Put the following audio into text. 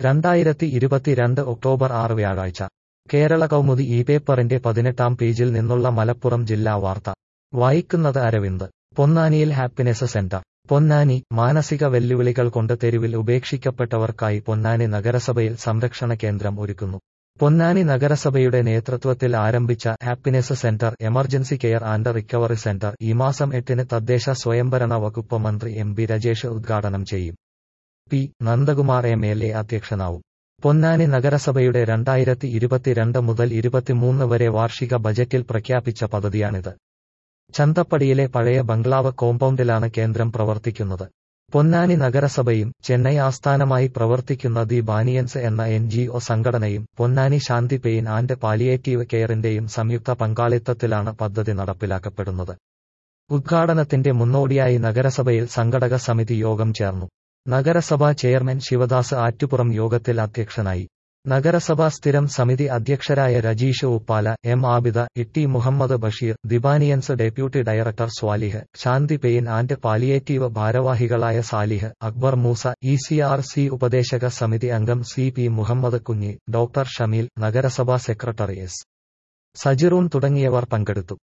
രണ്ടായിരത്തി ഇരുപത്തിരണ്ട് ഒക്ടോബർ ആറ് വ്യാഴാഴ്ച കേരള കൗമുദി ഈ പേപ്പറിന്റെ പതിനെട്ടാം പേജിൽ നിന്നുള്ള മലപ്പുറം ജില്ലാ വാർത്ത വായിക്കുന്നത് അരവിന്ദ് പൊന്നാനിയിൽ ഹാപ്പിനെസ് സെന്റർ പൊന്നാനി മാനസിക വെല്ലുവിളികൾ കൊണ്ട് തെരുവിൽ ഉപേക്ഷിക്കപ്പെട്ടവർക്കായി പൊന്നാനി നഗരസഭയിൽ സംരക്ഷണ കേന്ദ്രം ഒരുക്കുന്നു പൊന്നാനി നഗരസഭയുടെ നേതൃത്വത്തിൽ ആരംഭിച്ച happiness centre emergency care and recovery centre ഈ മാസം എട്ടിന് തദ്ദേശ സ്വയംഭരണ വകുപ്പ് മന്ത്രി എം ബി രജേഷ് ഉദ്ഘാടനം ചെയ്യും P Nandakumar M L A അധ്യക്ഷനാവും പൊന്നാനി നഗരസഭയുടെ രണ്ടായിരത്തി ഇരുപത്തിരണ്ട് മുതൽ ഇരുപത്തിമൂന്ന് വരെ വാർഷിക ബജറ്റിൽ പ്രഖ്യാപിച്ച പദ്ധതിയാണിത് ചന്തപ്പടിയിലെ പഴയ ബംഗ്ലാവ് കോമ്പൗണ്ടിലാണ് കേന്ദ്രം പ്രവർത്തിക്കുന്നത് പൊന്നാനി നഗരസഭയും ചെന്നൈ ആസ്ഥാനമായി പ്രവർത്തിക്കുന്ന ദി ബാനിയൻസ് എന്ന എൻ ജി ഒ സംഘടനയും Ponnani Shanthi pain and palliative കെയറിന്റെയും സംയുക്ത പങ്കാളിത്തത്തിലാണ് പദ്ധതി നടപ്പിലാക്കപ്പെടുന്നത് ഉദ്ഘാടനത്തിന്റെ മുന്നോടിയായി നഗരസഭയിൽ സംഘടക സമിതി യോഗം ചേർന്നു നഗരസഭാ ചെയർമാൻ ശിവദാസ് ആറ്റുപുറം യോഗത്തിൽ അധ്യക്ഷനായി നഗരസഭാ സ്ഥിരം സമിതി അധ്യക്ഷരായ രജീഷ് ഉപ്പാല എം ആബിദ ഇട്ടി മുഹമ്മദ് ബഷീർ ദിബാനിയൻസ് deputy director Swalih Shanthi pain and palliative ഭാരവാഹികളായ Salih Akbar Moosa E C R C ഉപദേശക സമിതി അംഗം സി പി മുഹമ്മദ് കുഞ്ഞി ഡോക്ടർ ഷമീൽ നഗരസഭാ സെക്രട്ടറി എസ് സജിറൂൺ തുടങ്ങിയവർ പങ്കെടുത്തു